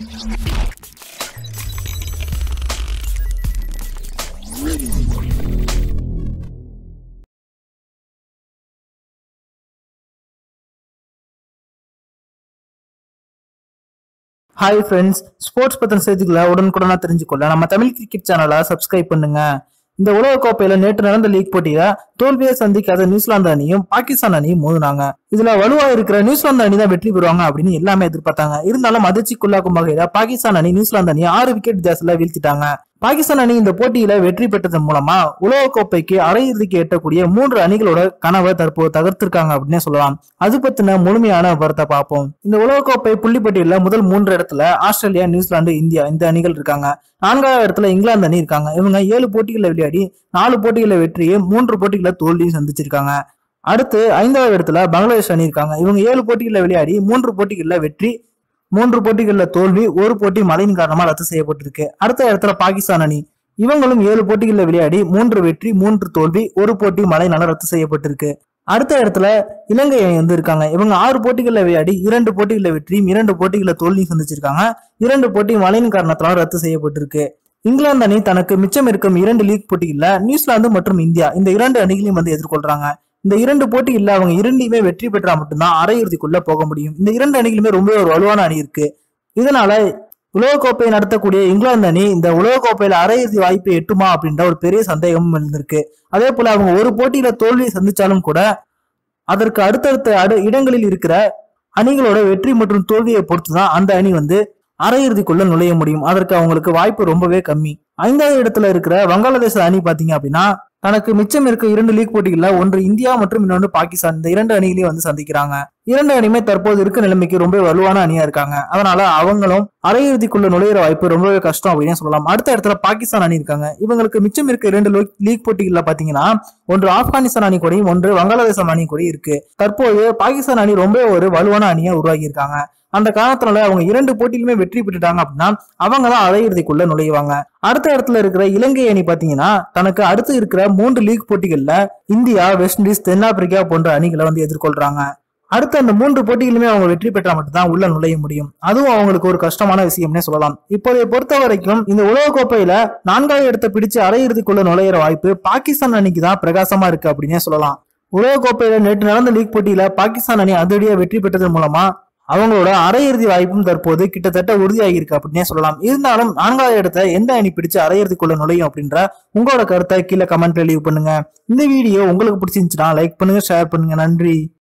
hi friends sports பத்தின செய்திகளை உடனுக்குடனா தெரிஞ்சுக்கொள்ள நம்ம தமிழ் கிரிக்கெட் சேனலை சப்ஸ்கிரைப் பண்ணுங்க இந்த உலக கோப்பையில நேற்று நடந்த லீக் போட்டியில தோல்வியை சந்திக்காத நியூசிலாந்து அணியும் பாகிஸ்தான் அணியும் மோதினாங்க இதுல வலுவா இருக்கிற நியூசிலாந்து அணி தான் வெற்றி பெறுவாங்க அப்படின்னு எல்லாமே எதிர்பார்த்தாங்க இருந்தாலும் அதிர்ச்சிக்குள்ளாக்கும் வகையில பாகிஸ்தான் அணி நியூசிலாந்து அணி ஆறு விக்கெட் வித்தியாசத்துல வீழ்த்திட்டாங்க பாகிஸ்தான் அணி இந்த போட்டியில வெற்றி பெற்றதன் மூலமா உலக கோப்பைக்கு அரையிறுதிக்கு எட்டக்கூடிய மூன்று அணிகளோட கனவை தற்போது தகர்த்திருக்காங்க அப்படின்னே சொல்லலாம் அது பத்தின முழுமையான விவரத்தை பார்ப்போம் இந்த உலக கோப்பை புள்ளிப்பட்டியல முதல் மூன்று இடத்துல ஆஸ்திரேலியா நியூசிலாந்து இந்தியா இந்த அணிகள் இருக்காங்க நான்காவது இடத்துல இங்கிலாந்து அணி இருக்காங்க இவங்க ஏழு போட்டிகளை விளையாடி நாலு போட்டிகளை வெற்றியும் மூன்று போட்டிகளை தோல்வியும் சந்திச்சிருக்காங்க அடுத்து ஐந்தாவது இடத்துல பங்களாதேஷ் அணி இருக்காங்க இவங்க ஏழு போட்டிகளில் விளையாடி மூன்று போட்டிகளில் வெற்றி மூன்று போட்டிகளில் தோல்வி ஒரு போட்டி மழையின் காரணமா ரத்து செய்யப்பட்டிருக்கு அடுத்த இடத்துல பாகிஸ்தான் அணி இவங்களும் ஏழு போட்டிகளில் விளையாடி மூன்று வெற்றி மூன்று தோல்வி ஒரு போட்டி மழையினால ரத்து செய்யப்பட்டிருக்கு அடுத்த இடத்துல இலங்கை அணி வந்து இருக்காங்க இவங்க ஆறு போட்டிகளில் விளையாடி இரண்டு போட்டிகளில் வெற்றியும் இரண்டு போட்டிகளில் தோல்வியும் சந்திச்சிருக்காங்க இரண்டு போட்டி மழையின் காரணத்தினால ரத்து செய்யப்பட்டிருக்கு இங்கிலாந்து அணி தனக்கு மிச்சம் இருக்கும் இரண்டு லீக் போட்டிகளில் நியூசிலாந்து மற்றும் இந்தியா இந்த இரண்டு அணிகளையும் வந்து எதிர்கொள்றாங்க இந்த இரண்டு போட்டியில் அவங்க இரண்டையுமே வெற்றி பெற்றா மட்டும்தான் அரையிறுதிக்குள்ள போக முடியும் இந்த இரண்டு அணிகளுமே ரொம்ப ஒரு வலுவான அணி இருக்கு இதனால உலகக்கோப்பையை நடத்தக்கூடிய இங்கிலாந்து அணி இந்த உலகக்கோப்பையில அரையிறுதி வாய்ப்பை எட்டுமா அப்படின்ற ஒரு பெரிய சந்தேகமும் இருந்திருக்கு அதே போல அவங்க ஒரு போட்டியில தோல்வியை சந்திச்சாலும் கூட அதற்கு அடுத்தடுத்த அடு இடங்களில் இருக்கிற அணிகளோட வெற்றி மற்றும் தோல்வியை பொறுத்துதான் அந்த அணி வந்து அரையிறுதிக்குள்ள நுழைய முடியும் அதற்கு அவங்களுக்கு வாய்ப்பு ரொம்பவே கம்மி ஐந்தாவது இடத்துல இருக்கிற வங்காளதேச அணி பாத்தீங்க அப்படின்னா தனக்கு மிச்சம் இருக்க இரண்டு லீக் போட்டிகள்ல ஒன்று இந்தியா மற்றும் இன்னொன்று பாகிஸ்தான் இந்த இரண்டு அணிகளையும் வந்து சந்திக்கிறாங்க இரண்டு அணியுமே தற்போது இருக்க நிலைமைக்கு ரொம்ப வலுவான அணியா இருக்காங்க அதனால அவங்களும் அரையிறுதிக்குள்ள நுழையிற வாய்ப்பு ரொம்பவே கஷ்டம் அப்படின்னு சொல்லலாம் அடுத்த இடத்துல பாகிஸ்தான் அணி இருக்காங்க இவங்களுக்கு மிச்சம் இருக்க இரண்டு லீக் போட்டிகள்ல பாத்தீங்கன்னா ஒன்று ஆப்கானிஸ்தான் அணி கூடயும் ஒன்று வங்காளதேசம் அணி கூட இருக்கு தற்போது பாகிஸ்தான் அணி ரொம்ப ஒரு வலுவான அணியா உருவாகி இருக்காங்க அந்த காரணத்தினால அவங்க இரண்டு போட்டியிலுமே வெற்றி பெற்றுட்டாங்க அப்படின்னா அவங்க தான் அரையிறுதிக்குள்ள நுழைவாங்க அடுத்த இடத்துல இருக்கிற இலங்கை அணி பாத்தீங்கன்னா தனக்கு அடுத்து இருக்கிற மூன்று லீக் போட்டிகள்ல இந்தியா வெஸ்ட் இண்டீஸ் தென்னாப்பிரிக்கா போன்ற அணிகளை வந்து எதிர்கொள்றாங்க அடுத்த அந்த மூன்று போட்டிகளுமே அவங்க வெற்றி பெற்றா மட்டும்தான் உள்ள நுழைய முடியும் அதுவும் அவங்களுக்கு ஒரு கஷ்டமான விஷயம்னே சொல்லலாம் இப்போதைய பொறுத்த வரைக்கும் இந்த உலக கோப்பையில நான்காவது இடத்தை பிடிச்சு அரையிறுதிக்குள்ள நுழையிற வாய்ப்பு பாகிஸ்தான் அணிக்கு தான் பிரகாசமா இருக்கு அப்படின்னே சொல்லலாம் உலக கோப்பையில நேற்று நடந்த லீக் போட்டியில பாகிஸ்தான் அணி அதிரடியா வெற்றி பெற்றதன் மூலமா அவங்களோட அரையிறுதி வாய்ப்பும் தற்போது கிட்டத்தட்ட உறுதியாகிருக்கு அப்படின்னே சொல்லலாம் இருந்தாலும் நான்காவது இடத்த எந்த அணி பிடிச்சு அரையிறுதிக்குள்ள நுழையும் அப்படின்ற உங்களோட கருத்தை கீழே கமெண்ட்ல லீவ் பண்ணுங்க இந்த வீடியோ உங்களுக்கு பிடிச்சிருந்துச்சுன்னா லைக் பண்ணுங்க ஷேர் பண்ணுங்க நன்றி